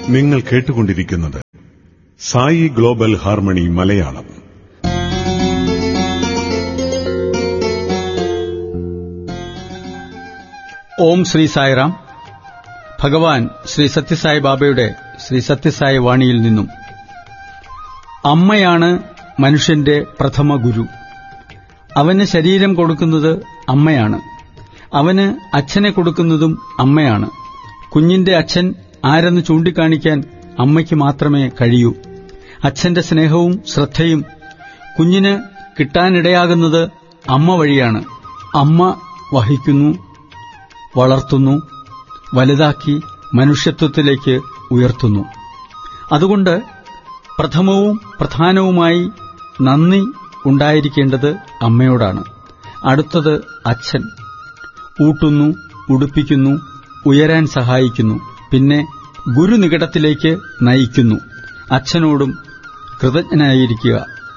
നിങ്ങൾ കേട്ടുകൊണ്ടിരിക്കുന്നത് Sai global harmony Malayalam Om Shri Sairam Bhagavan Shri Sathya Sai ബാബയുടെ ശ്രീ സത്യസായി വാണിയിൽ നിന്നും അമ്മയാണ് മനുഷ്യന്റെ പ്രഥമ ഗുരു അവന് ശരീരം കൊടുക്കുന്നത് അമ്മയാണ് അവന് അച്ഛനെ കൊടുക്കുന്നതും അമ്മയാണ് കുഞ്ഞിന്റെ അച്ഛൻ ആരെന്ന് ചൂണ്ടിക്കാണിക്കാൻ അമ്മയ്ക്ക് മാത്രമേ കഴിയൂ അച്ഛന്റെ സ്നേഹവും ശ്രദ്ധയും കുഞ്ഞിന് കിട്ടാനിടയാകുന്നത് അമ്മ വഴിയാണ് അമ്മ വഹിക്കുന്നു വളർത്തുന്നു വലുതാക്കി മനുഷ്യത്വത്തിലേക്ക് ഉയർത്തുന്നു അതുകൊണ്ട് പ്രഥമവും പ്രധാനവുമായി നന്ദി ഉണ്ടായിരിക്കേണ്ടത് അമ്മയോടാണ് അടുത്തത് അച്ഛൻ ഊട്ടുന്നു ഉടുപ്പിക്കുന്നു ഉയരാൻ സഹായിക്കുന്നു പിന്നെ ഗുരുനികടത്തിലേക്ക് നയിക്കുന്നു അച്ഛനോടും കൃതജ്ഞനായിരിക്കുക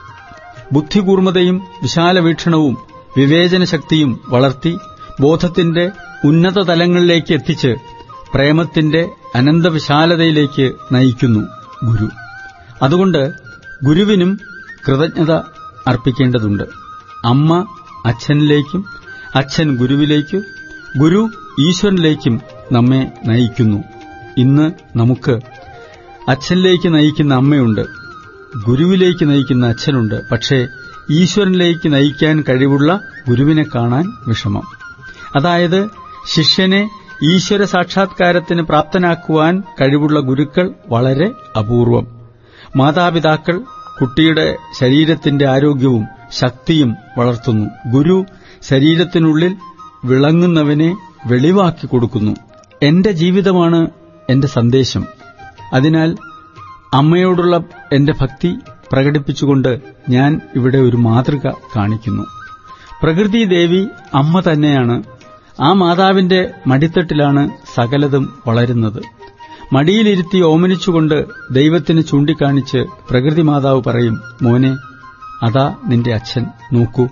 ബുദ്ധികൂർമ്മതയും വിശാലവീക്ഷണവും വിവേചനശക്തിയും വളർത്തി ബോധത്തിന്റെ ഉന്നത തലങ്ങളിലേക്ക് എത്തിച്ച് പ്രേമത്തിന്റെ അനന്തവിശാലതയിലേക്ക് നയിക്കുന്നു ഗുരു അതുകൊണ്ട് ഗുരുവിനും കൃതജ്ഞത അർപ്പിക്കേണ്ടതുണ്ട് അമ്മ അച്ഛനിലേക്കും അച്ഛൻ ഗുരുവിലേക്കും ഗുരു ഈശ്വരനിലേക്കും നമ്മെ നയിക്കുന്നു ഇന്ന് നമുക്ക് അച്ഛനിലേക്ക് നയിക്കുന്ന അമ്മയുണ്ട് ഗുരുവിലേക്ക് നയിക്കുന്ന അച്ഛനുണ്ട് പക്ഷേ ഈശ്വരനിലേക്ക് നയിക്കാൻ കഴിവുള്ള ഗുരുവിനെ കാണാൻ വിഷമം അതായത് ശിഷ്യനെ ഈശ്വര സാക്ഷാത്കാരത്തിന് പ്രാപ്തനാക്കുവാൻ കഴിവുള്ള ഗുരുക്കൾ വളരെ അപൂർവം മാതാപിതാക്കൾ കുട്ടിയുടെ ശരീരത്തിന്റെ ആരോഗ്യവും ശക്തിയും വളർത്തുന്നു ഗുരു ശരീരത്തിനുള്ളിൽ വിളങ്ങുന്നവനെ വെളിവാക്കി കൊടുക്കുന്നു എന്റെ ജീവിതമാണ് എന്റെ സന്ദേശം അതിനാൽ അമ്മയോടുള്ള എന്റെ ഭക്തി പ്രകടിപ്പിച്ചുകൊണ്ട് ഞാൻ ഇവിടെ ഒരു മാതൃക കാണിക്കുന്നു പ്രകൃതി ദേവി അമ്മ തന്നെയാണ് ആ മാതാവിന്റെ മടിത്തട്ടിലാണ് സകലതും വളരുന്നത് മടിയിലിരുത്തി ഓമനിച്ചുകൊണ്ട് ദൈവത്തിന് ചൂണ്ടിക്കാണിച്ച് പ്രകൃതി മാതാവ് പറയും മോനെ അതാ നിന്റെ അച്ഛൻ നോക്കൂ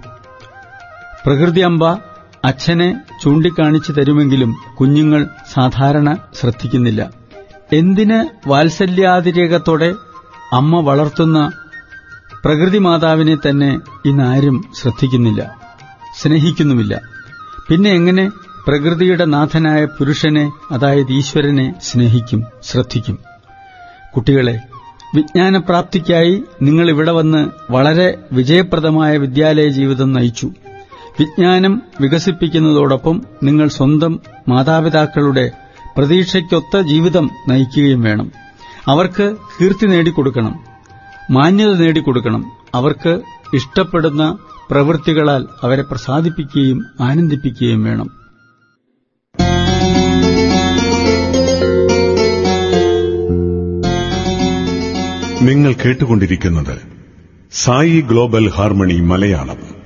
പ്രകൃതി അമ്പ അച്ഛനെ ചൂണ്ടിക്കാണിച്ചു തരുമെങ്കിലും കുഞ്ഞുങ്ങൾ സാധാരണ ശ്രദ്ധിക്കുന്നില്ല എന്തിന് വാത്സല്യാതിരേകത്തോടെ അമ്മ വളർത്തുന്ന പ്രകൃതി മാതാവിനെ തന്നെ ഇന്നാരും ശ്രദ്ധിക്കുന്നില്ല സ്നേഹിക്കുന്നുമില്ല പിന്നെ എങ്ങനെ പ്രകൃതിയുടെ നാഥനായ പുരുഷനെ അതായത് ഈശ്വരനെ സ്നേഹിക്കും ശ്രദ്ധിക്കും കുട്ടികളെ വിജ്ഞാനപ്രാപ്തിക്കായി നിങ്ങൾ ഇവിടെ വന്ന് വളരെ വിജയപ്രദമായ വിദ്യാലയ ജീവിതം നയിച്ചു വിജ്ഞാനം വികസിപ്പിക്കുന്നതോടൊപ്പം നിങ്ങൾ സ്വന്തം മാതാപിതാക്കളുടെ പ്രതീക്ഷയ്ക്കൊത്ത ജീവിതം നയിക്കുകയും വേണം അവർക്ക് കീർത്തി നേടിക്കൊടുക്കണം മാന്യത നേടിക്കൊടുക്കണം അവർക്ക് ഇഷ്ടപ്പെടുന്ന പ്രവൃത്തികളാൽ അവരെ പ്രസാദിപ്പിക്കുകയും ആനന്ദിപ്പിക്കുകയും വേണം നിങ്ങൾ കേട്ടുകൊണ്ടിരിക്കുന്നത് സായി ഗ്ലോബൽ ഹാർമണി മലയാളം